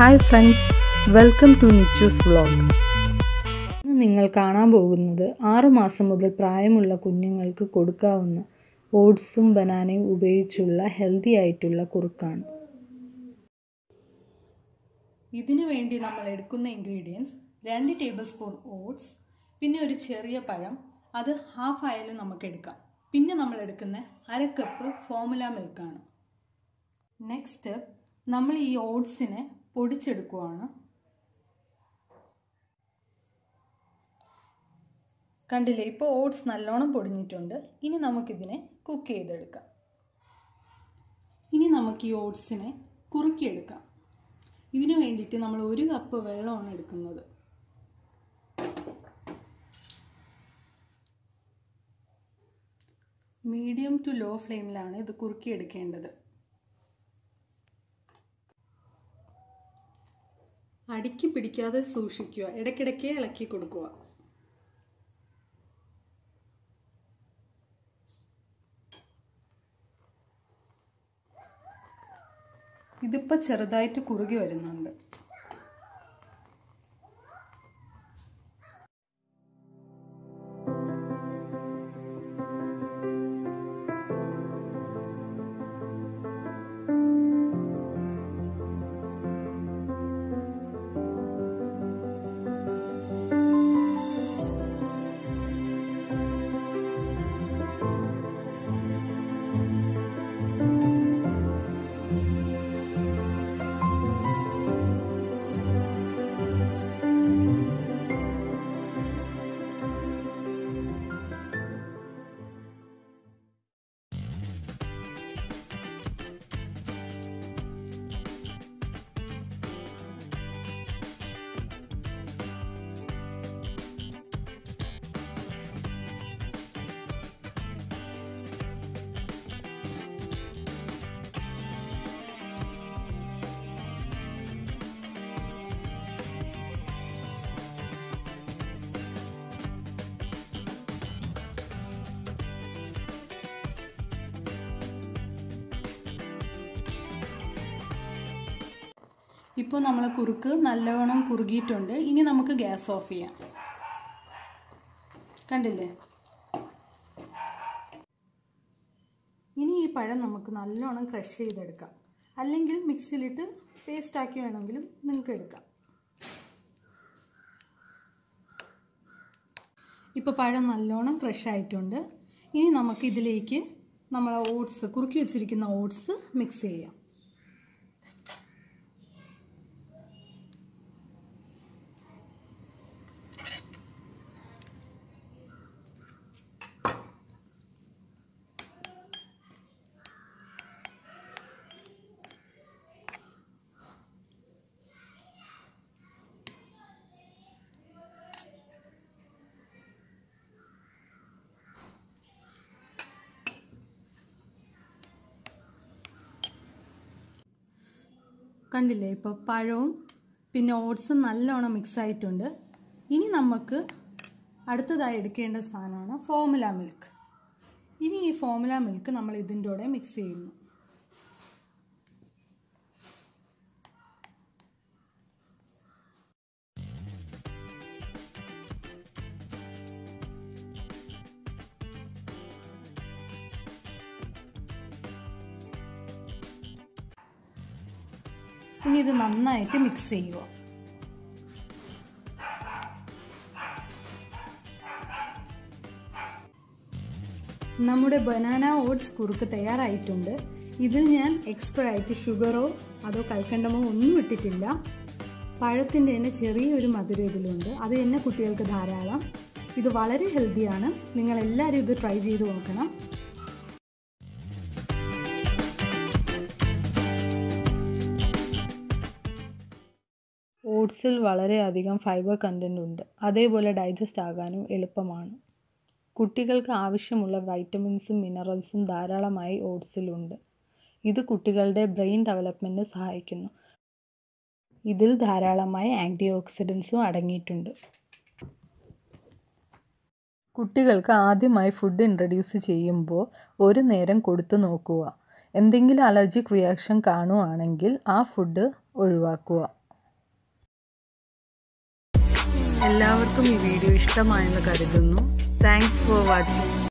hi friends welcome to Nichoos vlog ഇന്ന് നിങ്ങൾ കാണാൻ പോകുന്നത് ആറ് മാസം മുതൽ പ്രായമുള്ള കുഞ്ഞുങ്ങൾക്ക് കൊടുക്കാവുന്ന ഓട്സും ബനാനയും ഉപയോഗിച്ചുള്ള ഹെൽത്തി ആയിട്ടുള്ള കുറുക്കാണ് ഇതിനു വേണ്ടി നമ്മൾ എടുക്കുന്ന ഇൻഗ്രീഡിയൻസ് രണ്ട് ടേബിൾ സ്പൂൺ ഓട്സ് പിന്നെ ഒരു ചെറിയ പഴം അത് ഹാഫ് ആയാലും നമുക്ക് എടുക്കാം പിന്നെ നമ്മൾ എടുക്കുന്ന അര കപ്പ് ഫോമുല മിൽക്കാണ് നെക്സ്റ്റ് നമ്മൾ ഈ ഓട്സിനെ പൊടിച്ചെടുക്കുവാണ് കണ്ടില്ലേ ഇപ്പോൾ ഓട്സ് നല്ലോണം പൊടിഞ്ഞിട്ടുണ്ട് ഇനി നമുക്കിതിനെ കുക്ക് ചെയ്തെടുക്കാം ഇനി നമുക്ക് ഈ ഓട്സിനെ കുറുക്കിയെടുക്കാം ഇതിനു വേണ്ടിയിട്ട് നമ്മൾ ഒരു കപ്പ് വെള്ളമാണ് എടുക്കുന്നത് മീഡിയം ടു ലോ ഫ്ലെയിമിലാണ് ഇത് കുറുക്കിയെടുക്കേണ്ടത് അടിക്ക് പിടിക്കാതെ സൂക്ഷിക്കുക ഇടയ്ക്കിടയ്ക്ക് ഇളക്കി കൊടുക്കുക ഇതിപ്പോൾ ചെറുതായിട്ട് കുറുകി വരുന്നുണ്ട് ഇപ്പോൾ നമ്മൾ കുറുക്ക് നല്ലവണ്ണം കുറുകിയിട്ടുണ്ട് ഇനി നമുക്ക് ഗ്യാസ് ഓഫ് ചെയ്യാം കണ്ടില്ലേ ഇനി ഈ പഴം നമുക്ക് നല്ലോണം ക്രഷ് ചെയ്തെടുക്കാം അല്ലെങ്കിൽ മിക്സിയിലിട്ട് പേസ്റ്റ് ആക്കി വേണമെങ്കിലും നിങ്ങൾക്ക് എടുക്കാം ഇപ്പോൾ പഴം നല്ലോണം ക്രഷ് ആയിട്ടുണ്ട് ഇനി നമുക്ക് ഇതിലേക്ക് നമ്മൾ ഓട്സ് കുറുക്കി വെച്ചിരിക്കുന്ന ഓട്സ് മിക്സ് ചെയ്യാം കണ്ടില്ലേ ഇപ്പോൾ പഴവും പിന്നെ ഓട്സും നല്ലോണം മിക്സ് ആയിട്ടുണ്ട് ഇനി നമുക്ക് അടുത്തതായി എടുക്കേണ്ട സാധനമാണ് ഫോമുല മിൽക്ക് ഇനി ഈ ഫോമുല മിൽക്ക് നമ്മൾ ഇതിൻ്റെ കൂടെ മിക്സ് ചെയ്യുന്നു ഇനി ഇത് നന്നായിട്ട് മിക്സ് ചെയ്യുക നമ്മുടെ ബനാന ഓട്സ് കുറുക്ക് തയ്യാറായിട്ടുണ്ട് ഇതിൽ ഞാൻ എക്സ്ട്രാ ആയിട്ട് ഷുഗറോ അതോ കൽക്കണ്ടമോ ഒന്നും ഇട്ടിട്ടില്ല പഴത്തിൻ്റെ തന്നെ ചെറിയൊരു മധുരം ഇതിലുണ്ട് അത് തന്നെ കുട്ടികൾക്ക് ധാരാളം ഇത് വളരെ ഹെൽത്തിയാണ് നിങ്ങൾ എല്ലാവരും ഇത് ട്രൈ ചെയ്ത് നോക്കണം ഓട്സിൽ വളരെയധികം ഫൈബർ കണ്ടൻ്റ് ഉണ്ട് അതേപോലെ ഡൈജസ്റ്റ് ആകാനും എളുപ്പമാണ് കുട്ടികൾക്ക് ആവശ്യമുള്ള വൈറ്റമിൻസും മിനറൽസും ധാരാളമായി ഓട്സിലുണ്ട് ഇത് കുട്ടികളുടെ ബ്രെയിൻ ഡെവലപ്മെൻറ്റിന് സഹായിക്കുന്നു ഇതിൽ ധാരാളമായി ആൻറ്റി ഓക്സിഡൻസും അടങ്ങിയിട്ടുണ്ട് കുട്ടികൾക്ക് ആദ്യമായി ഫുഡ് ഇൻട്രൊഡ്യൂസ് ചെയ്യുമ്പോൾ ഒരു നേരം കൊടുത്തു നോക്കുക എന്തെങ്കിലും അലർജിക് റിയാക്ഷൻ കാണുകയാണെങ്കിൽ ആ ഫുഡ് ഒഴിവാക്കുക എല്ലാവർക്കും ഈ വീഡിയോ ഇഷ്ടമായെന്ന് കരുതുന്നു താങ്ക്സ് ഫോർ വാച്ചിങ്